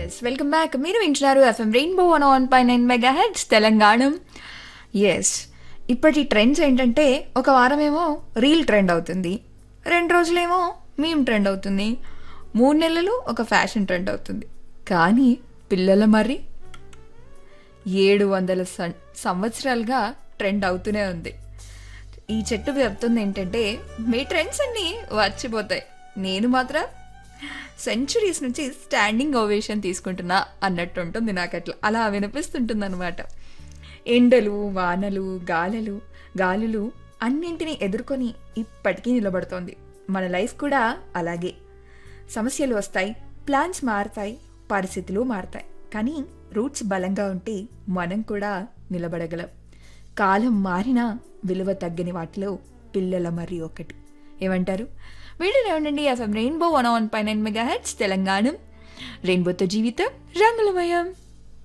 yes welcome back మీరు వింటున్నారు FM Rainbow one one పై nine mega heads Telangana yes ఇప్పటి ట్రెండ్స్ ఏంటంటే ఒక వారమేమో రీల్ ట్రెండ్ అవుతుంది రెండు రోజులేమో మీమ్ ట్రెండ్ అవుతుంది మూడు నెలలు ఒక ఫ్యాషన్ ట్రెండ్ అవుతుంది కానీ పిల్లల మరి ఏడు వందల సం- సంవత్సరాలుగా ట్రెండ్ అవుతూనే ఉంది ఈ చెట్టు చెప్తుంది ఏంటంటే మీ ట్రెండ్స్ అన్నీ వచ్చిపోతాయి నేను మాత్రం సెంచురీస్ నుంచి స్టాండింగ్ ఓవేషన్ తీసుకుంటున్నా అన్నట్టు ఉంటుంది నాకు అట్లా అలా వినిపిస్తుంటుంది అనమాట ఎండలు వానలు గాలలు గాలులు అన్నింటినీ ఎదుర్కొని ఇప్పటికీ నిలబడుతోంది మన లైఫ్ కూడా అలాగే సమస్యలు వస్తాయి ప్లాన్స్ మారుతాయి పరిస్థితులు మారుతాయి కానీ రూట్స్ బలంగా ఉంటే మనం కూడా నిలబడగలం కాలం మారినా విలువ తగ్గని వాటిలో పిల్లల మరి ఒకటి ఏమంటారు వీడియోలో ఉండండి ఎఫ్ఎం రెయిన్బో వన్ వన్ పై నైన్ మెగా హెడ్స్ తెలంగాణ రెయిన్బోతో జీవితం రంగులమయం